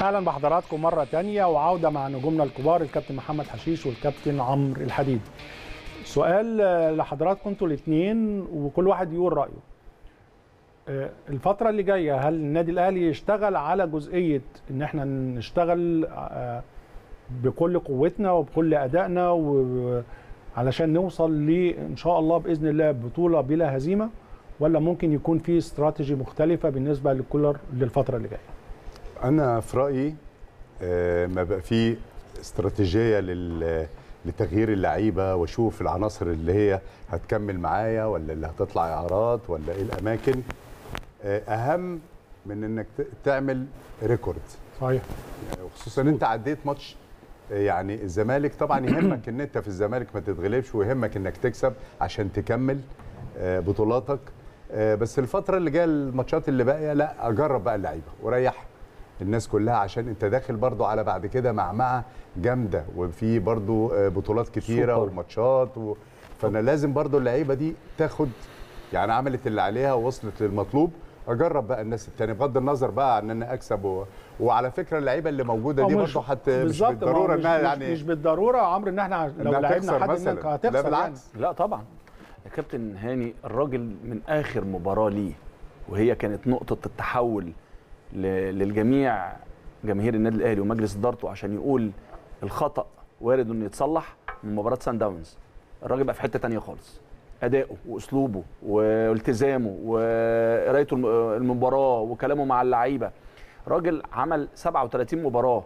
اهلا بحضراتكم مره تانية وعوده مع نجومنا الكبار الكابتن محمد حشيش والكابتن عمرو الحديدي سؤال آه، لحضراتكم انتوا الاثنين وكل واحد يقول رايه آه، الفتره اللي جايه هل النادي الاهلي يشتغل على جزئيه ان احنا نشتغل آه، بكل قوتنا وبكل ادائنا و- علشان نوصل ل ان شاء الله باذن الله بطوله بلا هزيمه ولا ممكن يكون في استراتيجي مختلفه بالنسبه للكولر للفتره اللي جايه انا في رايي آه، ما بقى في استراتيجيه لل لتغيير اللعيبه واشوف العناصر اللي هي هتكمل معايا ولا اللي هتطلع اعارات ولا ايه الاماكن آه، اهم من انك ت- تعمل ريكورد صحيح يعني وخصوصا انت عديت ماتش آه، يعني الزمالك طبعا يهمك ان انت في الزمالك ما تتغلبش ويهمك انك تكسب عشان تكمل آه، بطولاتك آه، بس الفتره اللي جايه الماتشات اللي باقيه لا اجرب بقى اللعيبه وريح الناس كلها عشان انت داخل برضو على بعد كده معمعه جامده وفي برضو آه، بطولات كتيره سوبر. وماتشات و... فانا لازم برضو اللعيبه دي تاخد يعني عملت اللي عليها ووصلت للمطلوب اجرب بقى الناس التانية بغض النظر بقى عن ان انا اكسب و... وعلى فكره اللعيبه اللي موجوده دي أو برضو حتى مش بالظبط، ما هو بالضروره مش انها مش, يعني مش بالضروره يا عمرو ان احنا لو إنها لعبنا تخسر حد مثلاً. انك لا هتخسر يعني بالعكس. لا طبعا يا كابتن هاني الراجل من اخر مباراه ليه وهي كانت نقطه التحول ل- للجميع جماهير النادي الاهلي ومجلس ادارته عشان يقول الخطا وارد انه يتصلح من مباراه سان داونز الراجل بقى في حته تانية خالص اداؤه واسلوبه والتزامه وقرايته الم- المباراه وكلامه مع اللعيبه راجل عمل 37 مباراه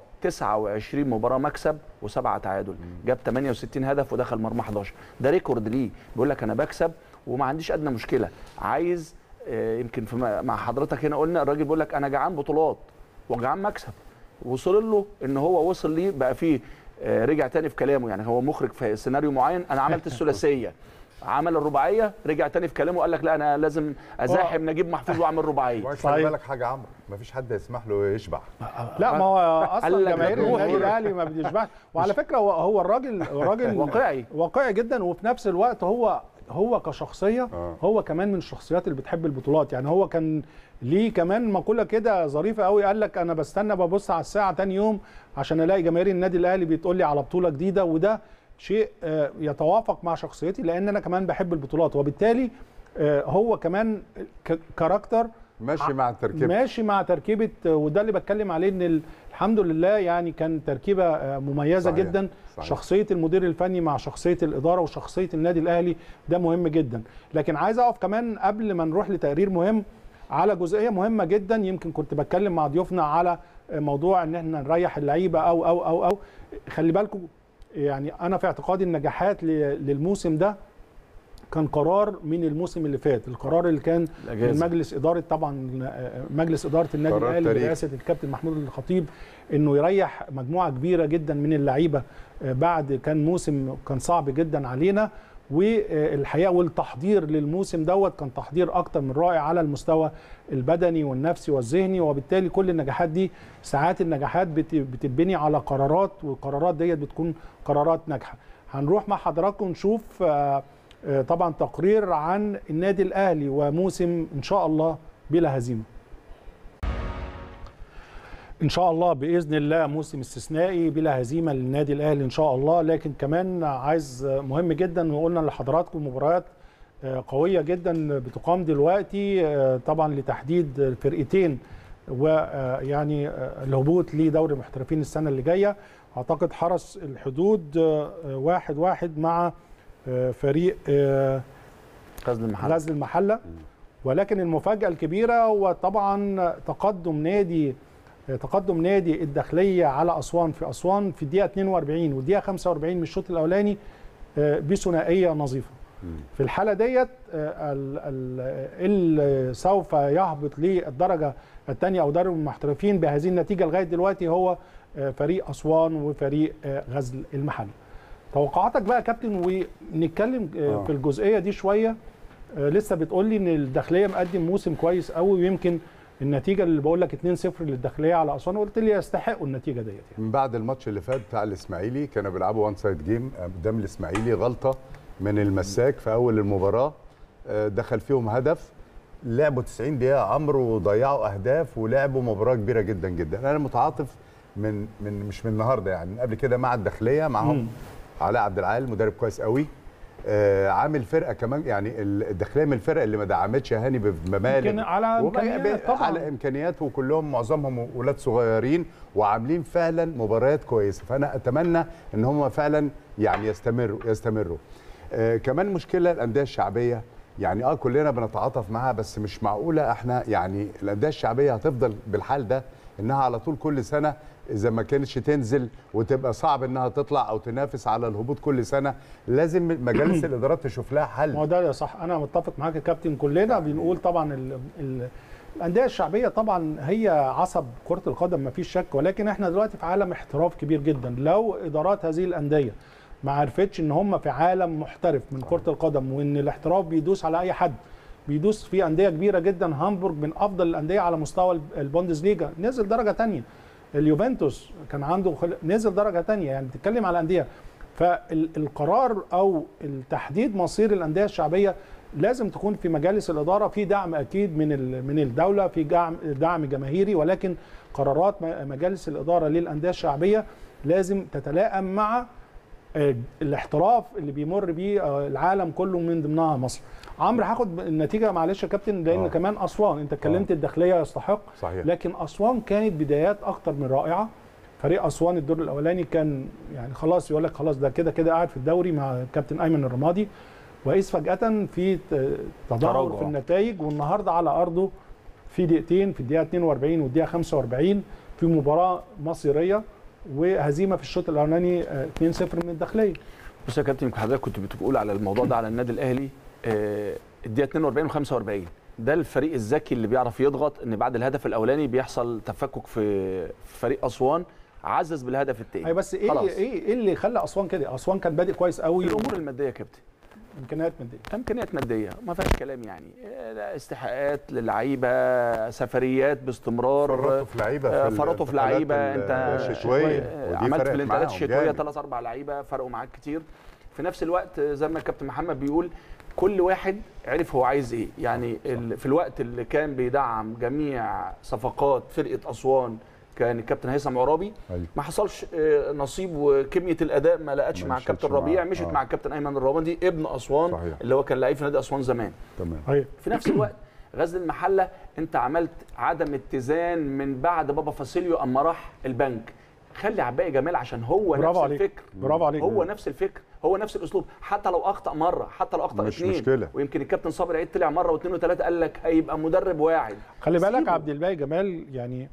29 مباراه مكسب وسبعه تعادل جاب 68 هدف ودخل مرمى 11 ده ريكورد ليه بيقول لك انا بكسب وما عنديش ادنى مشكله عايز آه، يمكن في م- مع حضرتك هنا قلنا الراجل بيقول لك انا جعان بطولات وجعان مكسب وصل له ان هو وصل ليه بقى فيه آه، رجع تاني في كلامه يعني هو مخرج في سيناريو معين انا عملت الثلاثيه عمل الرباعيه رجع تاني في كلامه وقال لك لا انا لازم ازاحم نجيب محفوظ واعمل رباعيه خلي صحيح. بالك حاجه عمرو مفيش حد يسمح له يشبع لا ما هو قال اصلا لك جماهير روح. النادي الاهلي ما بيشبعش وعلى فكره هو هو الراجل الراجل واقعي. واقعي جدا وفي نفس الوقت هو هو كشخصيه آه. هو كمان من الشخصيات اللي بتحب البطولات يعني هو كان ليه كمان مقوله كده ظريفه قوي قال لك انا بستنى ببص على الساعه تاني يوم عشان الاقي جماهير النادي الاهلي بتقول لي على بطوله جديده وده شيء آه، يتوافق مع شخصيتي لان انا كمان بحب البطولات وبالتالي آه، هو كمان ك- كاركتر ماشي مع التركيب ماشي مع تركيبه وده اللي بتكلم عليه ان ال- الحمد لله يعني كان تركيبه آه، مميزه صحيح. جدا صحيح. شخصيه المدير الفني مع شخصيه الاداره وشخصيه النادي الاهلي ده مهم جدا لكن عايز اقف كمان قبل ما نروح لتقرير مهم على جزئيه مهمه جدا يمكن كنت بتكلم مع ضيوفنا على موضوع ان احنا نريح اللعيبه او او او او خلي بالكم يعني انا في اعتقادي النجاحات ل- للموسم ده كان قرار من الموسم اللي فات القرار اللي كان من الأجازة. مجلس اداره طبعا آه، مجلس اداره النادي قرار الاهلي تاريخي. برئاسه الكابتن محمود الخطيب انه يريح مجموعه كبيره جدا من اللعيبه آه، بعد كان موسم كان صعب جدا علينا والحقيقه والتحضير للموسم دوت كان تحضير اكتر من رائع على المستوى البدني والنفسي والذهني وبالتالي كل النجاحات دي ساعات النجاحات بت- بتتبني على قرارات والقرارات ديت بتكون قرارات ناجحه هنروح مع حضراتكم نشوف آه، آه، طبعا تقرير عن النادي الاهلي وموسم ان شاء الله بلا هزيمه ان شاء الله باذن الله موسم استثنائي بلا هزيمه للنادي الاهلي ان شاء الله لكن كمان عايز مهم جدا وقلنا لحضراتكم مباريات آه، قويه جدا بتقام دلوقتي آه، طبعا لتحديد الفرقتين ويعني الهبوط لدوري المحترفين السنه اللي جايه اعتقد حرس الحدود آه، آه، واحد واحد مع آه، فريق آه، غزل المحل غزل المحله ولكن المفاجاه الكبيره هو طبعا تقدم نادي تقدم نادي الداخليه على اسوان في اسوان في الدقيقه 42 والدقيقه 45 من الشوط الاولاني آه، بثنائيه نظيفه في الحاله ديت آه، ال- ال- اللي سوف يهبط للدرجه الثانيه او دوري المحترفين بهذه النتيجه لغايه دلوقتي هو آه، فريق اسوان وفريق آه، غزل المحله توقعاتك بقى يا كابتن ونتكلم آه، آه. في الجزئيه دي شويه آه، لسه بتقول لي ان الداخليه مقدم موسم كويس قوي ويمكن النتيجه اللي بقول لك 2-0 للداخليه على اسوان قلت لي يستحقوا النتيجه ديت يعني. من بعد الماتش اللي فات بتاع الاسماعيلي كانوا بيلعبوا وان سايد جيم قدام الاسماعيلي غلطه من المساك في اول المباراه آه، دخل فيهم هدف لعبوا 90 دقيقه عمرو وضيعوا اهداف ولعبوا مباراه كبيره جدا جدا انا متعاطف من من مش من النهارده يعني من قبل كده مع الداخليه معاهم علاء عبد العال مدرب كويس قوي آه عامل فرقه كمان يعني ال- الداخليه من الفرق اللي ما دعمتش هاني بمبالغ يمكن على وما- إمكانيات طبعاً. على امكانيات وكلهم معظمهم ولاد صغيرين وعاملين فعلا مباريات كويسه فانا اتمنى ان هم فعلا يعني يستمروا يستمروا آه كمان مشكله الانديه الشعبيه يعني اه كلنا بنتعاطف معاها بس مش معقوله احنا يعني الانديه الشعبيه هتفضل بالحال ده انها على طول كل سنه اذا ما كانتش تنزل وتبقى صعب انها تطلع او تنافس على الهبوط كل سنه لازم مجالس الادارات تشوف لها حل ما هو ده صح انا متفق معاك يا كابتن كلنا بنقول طبعا ال ال الانديه الشعبيه طبعا هي عصب كره القدم ما فيش شك ولكن احنا دلوقتي في عالم احتراف كبير جدا لو ادارات هذه الانديه ما عرفتش ان هم في عالم محترف من كره القدم وان الاحتراف بيدوس على اي حد بيدوس في انديه كبيره جدا هامبورج من افضل الانديه على مستوى البوندسليجا نزل درجه تانية اليوفنتوس كان عنده خل... نزل درجه تانية يعني بتتكلم على انديه فالقرار او التحديد مصير الانديه الشعبيه لازم تكون في مجالس الاداره في دعم اكيد من ال- من الدوله في دعم دعم جماهيري ولكن قرارات م- مجالس الاداره للانديه الشعبيه لازم تتلائم مع آه، الاحتراف اللي بيمر بيه آه، العالم كله من ضمنها مصر عمرو هاخد النتيجه معلش يا كابتن لان آه. كمان اسوان انت اتكلمت الداخليه يستحق صحيح لكن اسوان كانت بدايات اكتر من رائعه فريق اسوان الدور الاولاني كان يعني خلاص يقول لك خلاص ده كده كده قاعد في الدوري مع كابتن ايمن الرمادي واذ فجاه في ت- تدهور تراجع. في النتائج والنهارده على ارضه في دقيقتين في الدقيقه 42 والدقيقه 45 في مباراه مصيريه وهزيمه في الشوط الاولاني آه، 2-0 من الداخليه بص يا كابتن يمكن حضرتك كنت بتقول على الموضوع ده على النادي الاهلي آه، الدقيقه 42 و45 ده الفريق الذكي اللي بيعرف يضغط ان بعد الهدف الاولاني بيحصل تفكك في في فريق اسوان عزز بالهدف الثاني اي بس ايه خلاص. ايه ايه اللي خلى اسوان كده اسوان كان بادئ كويس قوي الامور الماديه يا كابتن امكانيات ماديه امكانيات ماديه ما فيهاش كلام يعني آه، استحقاقات للعيبه سفريات باستمرار فرطوا في لعيبه آه، في فرطوا في الانتقالات لعيبه ال- انت الشتويه آه، ودي عملت فرقت في الانتقالات معاهم الشتويه جامد. ثلاث اربع لعيبه فرقوا معاك كتير في نفس الوقت آه، زي ما الكابتن محمد بيقول كل واحد عرف هو عايز ايه يعني ال- في الوقت اللي كان بيدعم جميع صفقات فرقه اسوان كان الكابتن هيثم عرابي أيوة. ما حصلش آه، نصيب وكميه الاداء ما لقتش ما مع مشيتش الكابتن معاه. ربيع مشيت آه. مع الكابتن ايمن الرمادي ابن اسوان صحيح. اللي هو كان لعيب في نادي اسوان زمان تمام ايوه في نفس الوقت غزل المحله انت عملت عدم اتزان من بعد بابا فاسيليو اما راح البنك خلي عباقي جمال عشان هو برافو نفس عليك. الفكر برافو عليك هو نفس الفكر هو نفس الاسلوب حتى لو اخطا مره حتى لو اخطا مش اثنين مشكلة. ويمكن الكابتن صابر عيد طلع مره واثنين وثلاثه قال لك هيبقى مدرب واعد خلي بالك سيبه. عبد الباقي جمال يعني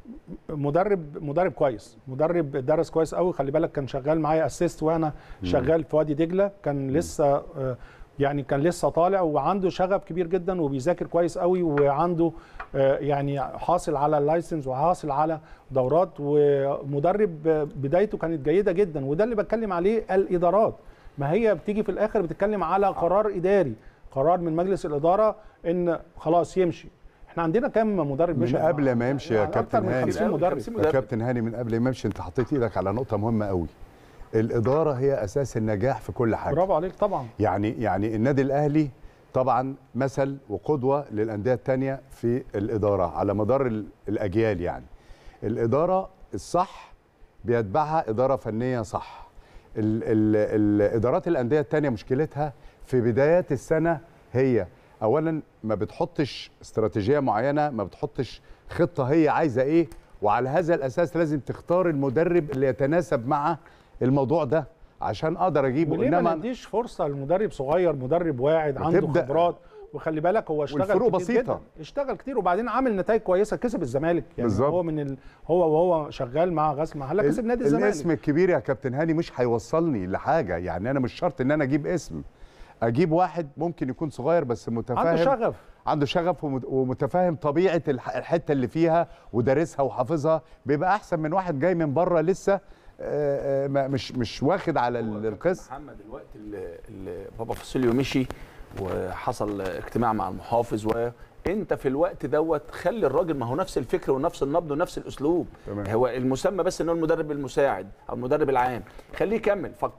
مدرب مدرب كويس مدرب درس كويس قوي خلي بالك كان شغال معايا اسيست وانا شغال في وادي دجله كان لسه آه، يعني كان لسه طالع وعنده شغف كبير جدا وبيذاكر كويس قوي وعنده آه، يعني حاصل على اللايسنس وحاصل على دورات ومدرب آه، بدايته كانت جيده جدا وده اللي بتكلم عليه الادارات ما هي بتيجي في الاخر بتتكلم على قرار اداري قرار من مجلس الاداره ان خلاص يمشي احنا عندنا كام مدرب من مشى قبل ما يمشي يا يعني أكتر كابتن من هاني 50 مدرب 50 يا مدرب. كابتن هاني من قبل ما يمشي انت حطيت ايدك على نقطه مهمه قوي الاداره هي اساس النجاح في كل حاجه برافو عليك طبعا يعني يعني النادي الاهلي طبعا مثل وقدوه للانديه الثانيه في الاداره على مدار ال- الاجيال يعني الاداره الصح بيتبعها اداره فنيه صح ال ال الادارات الانديه الثانيه مشكلتها في بدايات السنه هي اولا ما بتحطش استراتيجيه معينه ما بتحطش خطه هي عايزه ايه وعلى هذا الاساس لازم تختار المدرب اللي يتناسب مع الموضوع ده عشان اقدر اجيبه وليه ما نديش فرصه لمدرب صغير مدرب واعد عنده وتبدأ- خبرات وخلي بالك هو اشتغل والفروق كتير بسيطة. جدا اشتغل كتير وبعدين عامل نتائج كويسه كسب الزمالك يعني بالظبط. هو من ال... هو وهو شغال مع غزل محله كسب نادي الزمالك الاسم الكبير يا كابتن هاني مش هيوصلني لحاجه يعني انا مش شرط ان انا اجيب اسم اجيب واحد ممكن يكون صغير بس متفاهم عنده شغف عنده شغف ومت- ومتفاهم طبيعه الح- الحته اللي فيها ودارسها وحافظها بيبقى احسن من واحد جاي من بره لسه آه، آه، ما- مش مش واخد على ال- القسط محمد الوقت اللي, اللي بابا فاسيليو مشي وحصل اجتماع مع المحافظ وانت في الوقت دوت خلي الراجل ما هو نفس الفكر ونفس النبض ونفس الاسلوب تمام. هو المسمى بس ان هو المدرب المساعد او المدرب العام خليه يكمل فكرت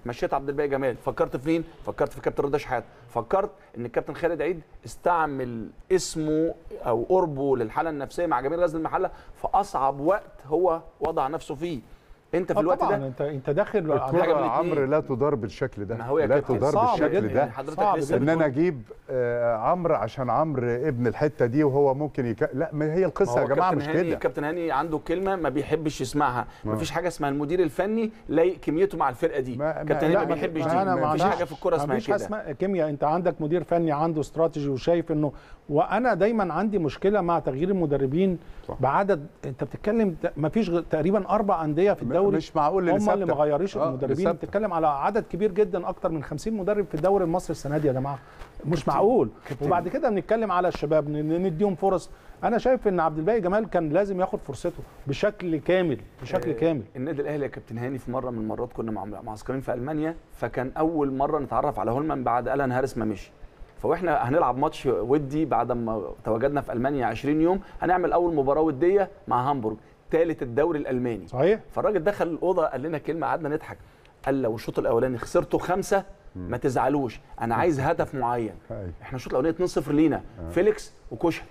مشيت عبد الباقي جمال فكرت في مين فكرت في كابتن رضا شحات فكرت ان الكابتن خالد عيد استعمل اسمه او قربه للحاله النفسيه مع جماهير غزل المحله في اصعب وقت هو وضع نفسه فيه انت في آه الوقت طبعا ده انت انت داخل حاجة من الكرة الاتنين. عمرو لا تدار بالشكل ده ما هو يا لا كابتن تدار صعب بالشكل جدا. ده يعني حضرتك صعب لسه ان جدا. انا بتقول- اجيب آه، عمرو عشان عمرو ابن الحته دي وهو ممكن يك... لا ما هي ما القصه هو يا جماعه كابتن مش هاني كده كابتن هاني عنده كلمه ما بيحبش يسمعها ما فيش حاجه اسمها المدير الفني لايق كميته مع الفرقه دي ما- ما- كابتن هاني لا، ما ما- بيحبش ما دي أنا ما ما فيش عنديش- حاجه في الكوره اسمها مفيش حاجه كده اسمها كيمياء انت عندك مدير فني عنده استراتيجي وشايف انه وانا دايما عندي مشكله مع تغيير المدربين صح. بعدد انت بتتكلم مفيش غ- تقريبا اربع انديه في الدوري مش معقول اللي هم اللي ما ثابتة. غيروش آه، المدربين اللي ثابتة. بتتكلم على عدد كبير جدا اكتر من 50 مدرب في الدوري المصري السنه دي يا جماعه مش معقول وبعد كده بنتكلم على الشباب ن- نديهم فرص انا شايف ان عبد الباقي جمال كان لازم ياخد فرصته بشكل كامل بشكل آه، كامل النادي الاهلي يا كابتن هاني في مره من المرات كنا مع معسكرين في المانيا فكان اول مره نتعرف على هولمان بعد الان هارس ما مشي فاحنا هنلعب ماتش ودي بعد ما تواجدنا في المانيا 20 يوم هنعمل اول مباراه وديه مع هامبورج ثالث الدوري الالماني صحيح فالراجل دخل الاوضه قال لنا كلمه قعدنا نضحك قال لو الشوط الاولاني خسرتوا خمسه ما تزعلوش انا عايز هدف معين أيوة. احنا الشوط الاولاني 2-0 لينا فيليكس وكشري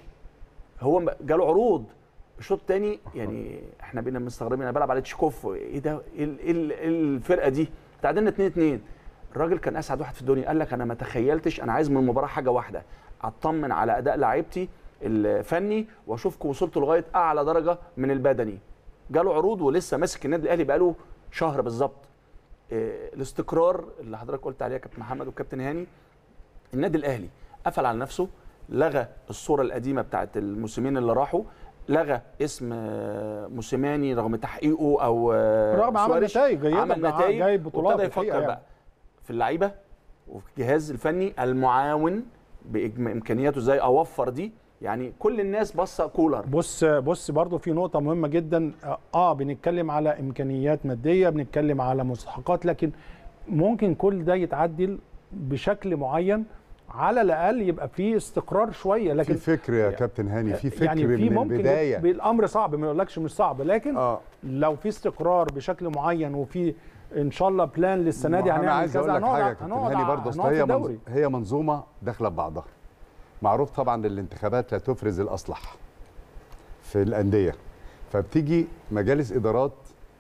هو م- جاله عروض الشوط الثاني يعني احنا بقينا مستغربين انا بلعب على تشيكوف ايه ده ايه ال- ايه ال- إيه الفرقه دي تعادلنا 2 2 الراجل كان اسعد واحد في الدنيا قال لك انا ما تخيلتش انا عايز من المباراه حاجه واحده اطمن على اداء لعيبتي الفني واشوفكم وصلتوا لغايه اعلى درجه من البدني جاله عروض ولسه ماسك النادي الاهلي بقاله شهر بالظبط إيه، الاستقرار اللي حضرتك قلت عليه يا كابتن محمد وكابتن هاني النادي الاهلي قفل على نفسه لغى الصوره القديمه بتاعت الموسمين اللي راحوا لغى اسم آه، موسيماني رغم تحقيقه او آه، رغم عمل سواريش. نتائج جيدة عمل بقى، نتائج جايب بطولات وابتدى الحقيقة يفكر يعني. بقى في اللعيبه وفي الجهاز الفني المعاون بامكانياته ازاي اوفر دي يعني كل الناس باصه كولر بص بص برضو في نقطة مهمة جدا اه بنتكلم على امكانيات مادية بنتكلم على مستحقات لكن ممكن كل ده يتعدل بشكل معين على الاقل يبقى في استقرار شوية في لكن فكر يا كابتن هاني في فكر يعني في من ممكن البدايه بالامر صعب ما يقولكش مش صعب لكن اه لو في استقرار بشكل معين وفي ان شاء الله بلان للسنة دي ما انا هنعمل عايز اقول كذا لك حاجه يا هنقعد كابتن هنقعد هاني برضه هنقعد في أصل هي الدوري منظ- هي منظومه داخله ببعضها معروف طبعا الانتخابات لا تفرز الاصلح في الانديه فبتيجي مجالس ادارات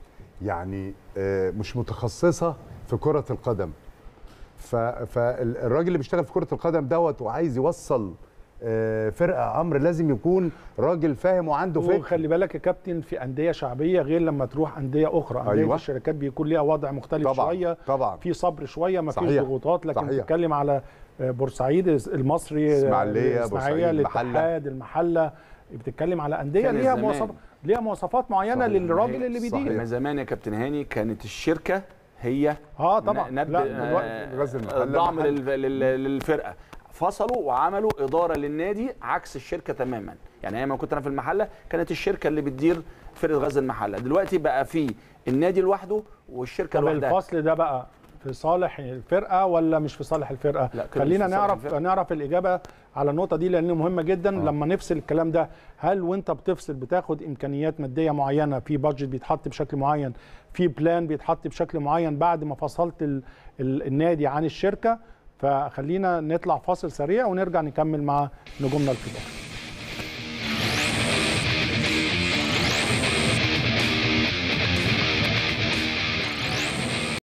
يعني آه، مش متخصصه في كره القدم ف- فالراجل اللي بيشتغل في كره القدم دوت وعايز يوصل آه، فرقه عمرو لازم يكون راجل فاهم وعنده فكر وخلي بالك يا كابتن في انديه شعبيه غير لما تروح انديه اخرى انديه أيوة. الشركات بيكون ليها وضع مختلف طبعا شويه طبعا في صبر شويه ما فيش صحيح. ضغوطات لكن صحيح. بتتكلم على بورسعيد المصري إسماعيلية، الاسماعيليه بورسعيد، المحلة. الاتحاد المحله بتتكلم على انديه كان ليها زمان. مواصفات ليها مواصفات معينه صحيح. للراجل اللي صحيح. بيدير من زمان يا كابتن هاني كانت الشركه هي اه طبعا ند لا آه، دلوقتي غزل المحلة الدعم محل. لل- لل- للفرقه فصلوا وعملوا اداره للنادي عكس الشركه تماما يعني ايام ما كنت انا في المحله كانت الشركه اللي بتدير فرقه غزل المحله دلوقتي بقى في النادي لوحده والشركه طب لوحدها الفصل ده بقى في صالح الفرقه ولا مش في صالح الفرقه لا، كده خلينا مش في صالح نعرف الفرقة. نعرف الاجابه على النقطه دي لان مهمه جدا آه. آه. لما نفصل الكلام ده هل وانت بتفصل بتاخد امكانيات ماديه معينه في بادجت بيتحط بشكل معين في بلان بيتحط بشكل معين بعد ما فصلت ال ال النادي عن الشركه فخلينا نطلع فاصل سريع ونرجع نكمل مع نجومنا الكبار